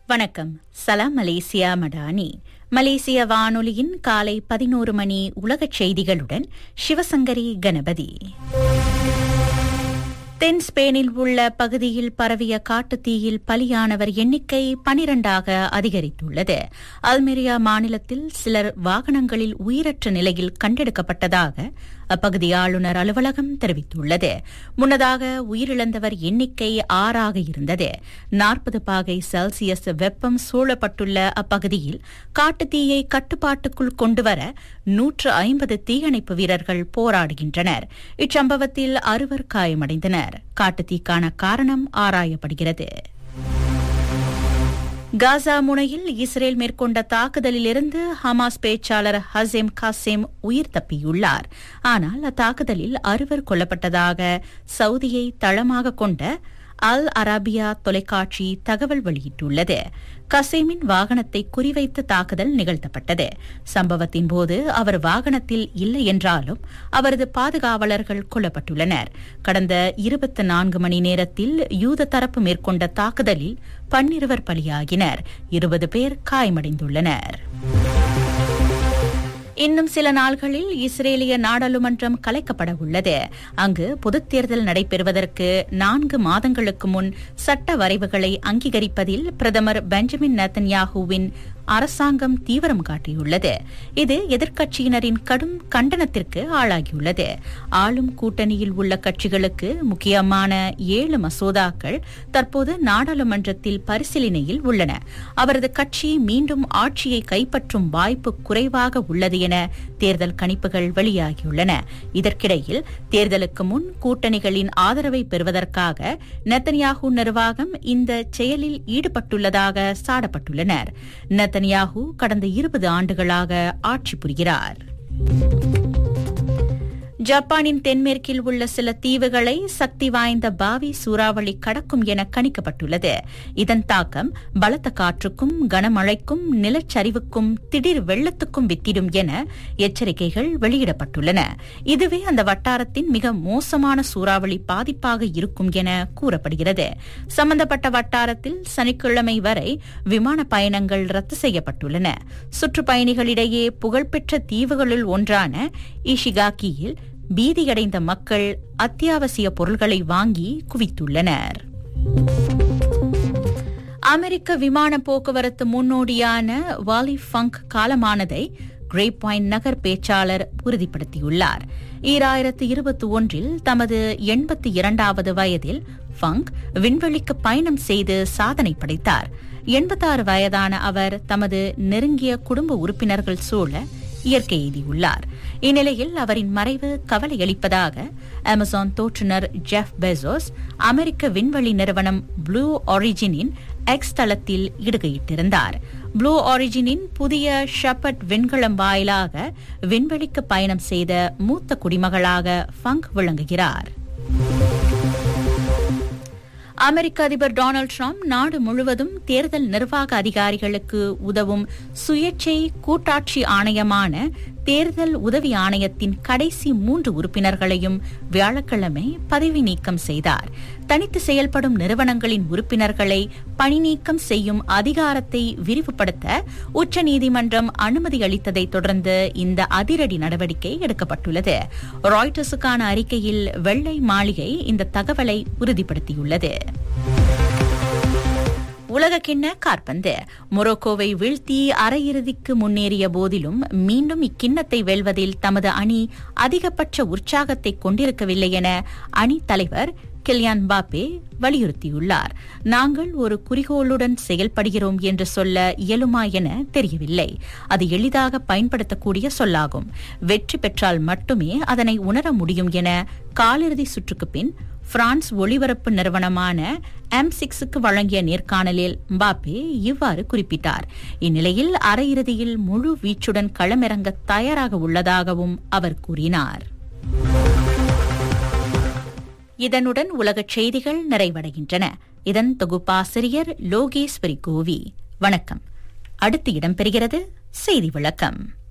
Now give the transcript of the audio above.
வணக்கம் சலாம் மலேசியா மடானி மலேசிய வானொலியின் காலை பதினோரு மணி உலகச் செய்திகளுடன் சிவசங்கரி கணபதி தென் ஸ்பெயினில் உள்ள பகுதியில் பரவிய காட்டுத் தீயில் பலியானவர் எண்ணிக்கை பனிரண்டாக அதிகரித்துள்ளது அல்மெரியா மாநிலத்தில் சிலர் வாகனங்களில் உயிரற்ற நிலையில் கண்டெடுக்கப்பட்டதாக அப்பகுதி ஆளுநர் அலுவலகம் தெரிவித்துள்ளது முன்னதாக உயிரிழந்தவர் எண்ணிக்கை ஆறாக இருந்தது நாற்பது பாகை செல்சியஸ் வெப்பம் சூழப்பட்டுள்ள அப்பகுதியில் காட்டுத்தீயை கட்டுப்பாட்டுக்குள் கொண்டுவர நூற்று ஐம்பது தீயணைப்பு வீரர்கள் போராடுகின்றனர் இச்சம்பவத்தில் அறுவர் காயமடைந்தனர் காட்டுத்தீக்கான காரணம் ஆராயப்படுகிறது காசா முனையில் இஸ்ரேல் மேற்கொண்ட தாக்குதலிலிருந்து ஹமாஸ் பேச்சாளர் ஹசேம் காசேம் உயிர் தப்பியுள்ளார் ஆனால் அத்தாக்குதலில் அறுவர் கொல்லப்பட்டதாக சவுதியை தளமாக கொண்ட அல் அரபியா தொலைக்காட்சி தகவல் வெளியிட்டுள்ளது கசேமின் வாகனத்தை குறிவைத்து தாக்குதல் நிகழ்த்தப்பட்டது சம்பவத்தின் போது அவர் வாகனத்தில் இல்லை என்றாலும் அவரது பாதுகாவலர்கள் கொல்லப்பட்டுள்ளனர் கடந்த இருபத்தி நான்கு மணி நேரத்தில் யூத தரப்பு மேற்கொண்ட தாக்குதலில் பன்னிருவர் பலியாகினர் இருபது பேர் காயமடைந்துள்ளனர் இன்னும் சில நாள்களில் இஸ்ரேலிய நாடாளுமன்றம் கலைக்கப்பட உள்ளது அங்கு பொதுத் தேர்தல் நடைபெறுவதற்கு நான்கு மாதங்களுக்கு முன் சட்ட வரைவுகளை அங்கீகரிப்பதில் பிரதமர் பெஞ்சமின் நத்தன்யாகுவின் அரசாங்கம் தீவிரம் காட்டியுள்ளது இது எதிர்க்கட்சியினரின் கடும் கண்டனத்திற்கு ஆளாகியுள்ளது ஆளும் கூட்டணியில் உள்ள கட்சிகளுக்கு முக்கியமான ஏழு மசோதாக்கள் தற்போது நாடாளுமன்றத்தில் பரிசீலனையில் உள்ளன அவரது கட்சி மீண்டும் ஆட்சியை கைப்பற்றும் வாய்ப்பு குறைவாக உள்ளது என தேர்தல் கணிப்புகள் வெளியாகியுள்ளன இதற்கிடையில் தேர்தலுக்கு முன் கூட்டணிகளின் ஆதரவை பெறுவதற்காக நெத்தன்யாகு நிர்வாகம் இந்த செயலில் ஈடுபட்டுள்ளதாக சாடப்பட்டுள்ளனர் நெத்தன்யாகு கடந்த இருபது ஆண்டுகளாக ஆட்சி புரிகிறார் ஜப்பானின் தென்மேற்கில் உள்ள சில தீவுகளை சக்தி வாய்ந்த பாவி சூறாவளி கடக்கும் என கணிக்கப்பட்டுள்ளது இதன் தாக்கம் பலத்த காற்றுக்கும் கனமழைக்கும் நிலச்சரிவுக்கும் திடீர் வெள்ளத்துக்கும் வித்திடும் என எச்சரிக்கைகள் வெளியிடப்பட்டுள்ளன இதுவே அந்த வட்டாரத்தின் மிக மோசமான சூறாவளி பாதிப்பாக இருக்கும் என கூறப்படுகிறது சம்பந்தப்பட்ட வட்டாரத்தில் சனிக்கிழமை வரை விமான பயணங்கள் ரத்து செய்யப்பட்டுள்ளன சுற்றுப்பயணிகளிடையே புகழ்பெற்ற தீவுகளுள் ஒன்றான இஷிகாக்கியில் பீதியடைந்த மக்கள் அத்தியாவசிய பொருள்களை வாங்கி குவித்துள்ளனர் அமெரிக்க விமான போக்குவரத்து முன்னோடியான வாலி ஃபங்க் காலமானதை கிரே பாயிண்ட் நகர் பேச்சாளர் உறுதிப்படுத்தியுள்ளார் ஈராயிரத்து இருபத்தி ஒன்றில் தமது எண்பத்தி இரண்டாவது வயதில் ஃபங்க் விண்வெளிக்கு பயணம் செய்து சாதனை படைத்தார் எண்பத்தாறு வயதான அவர் தமது நெருங்கிய குடும்ப உறுப்பினர்கள் சூழ இயற்கை எய்தியுள்ளார் இந்நிலையில் அவரின் மறைவு கவலையளிப்பதாக அமேசான் தோற்றுநர் ஜெஃப் பெசோஸ் அமெரிக்க விண்வெளி நிறுவனம் ப்ளூ ஆரிஜினின் எக்ஸ் தளத்தில் இடுகையிட்டிருந்தார் ப்ளூ ஆரிஜினின் புதிய ஷப்பட் விண்கலம் வாயிலாக விண்வெளிக்கு பயணம் செய்த மூத்த குடிமகளாக ஃபங்க் விளங்குகிறார் அமெரிக்க அதிபர் டொனால்டு டிரம்ப் நாடு முழுவதும் தேர்தல் நிர்வாக அதிகாரிகளுக்கு உதவும் சுயேட்சை கூட்டாட்சி ஆணையமான தேர்தல் உதவி ஆணையத்தின் கடைசி மூன்று உறுப்பினர்களையும் வியாழக்கிழமை பதவி நீக்கம் செய்தார் தனித்து செயல்படும் நிறுவனங்களின் உறுப்பினர்களை பணி நீக்கம் செய்யும் அதிகாரத்தை விரிவுபடுத்த உச்சநீதிமன்றம் அனுமதி அளித்ததை தொடர்ந்து இந்த அதிரடி நடவடிக்கை எடுக்கப்பட்டுள்ளது ராய்டர்ஸுக்கான அறிக்கையில் வெள்ளை மாளிகை இந்த தகவலை உறுதிப்படுத்தியுள்ளது உலகக்கிண்ண காற்பந்து மொரோக்கோவை வீழ்த்தி அரையிறுதிக்கு முன்னேறிய போதிலும் மீண்டும் இக்கிண்ணத்தை வெல்வதில் தமது அணி அதிகபட்ச உற்சாகத்தை கொண்டிருக்கவில்லை என அணி தலைவர் கிலியான் பாப்பே வலியுறுத்தியுள்ளார் நாங்கள் ஒரு குறிக்கோளுடன் செயல்படுகிறோம் என்று சொல்ல இயலுமா என தெரியவில்லை அது எளிதாக பயன்படுத்தக்கூடிய சொல்லாகும் வெற்றி பெற்றால் மட்டுமே அதனை உணர முடியும் என காலிறுதி சுற்றுக்கு பின் பிரான்ஸ் ஒளிபரப்பு நிறுவனமான எம் சிக்ஸுக்கு வழங்கிய நேர்காணலில் பாப்பே இவ்வாறு குறிப்பிட்டார் இந்நிலையில் அரையிறுதியில் முழு வீச்சுடன் களமிறங்க தயாராக உள்ளதாகவும் அவர் கூறினார் இதனுடன் உலகச் செய்திகள் நிறைவடைகின்றன இதன் தொகுப்பாசிரியர் லோகேஸ்வரி கோவி வணக்கம் அடுத்து இடம்பெறுகிறது செய்தி விளக்கம்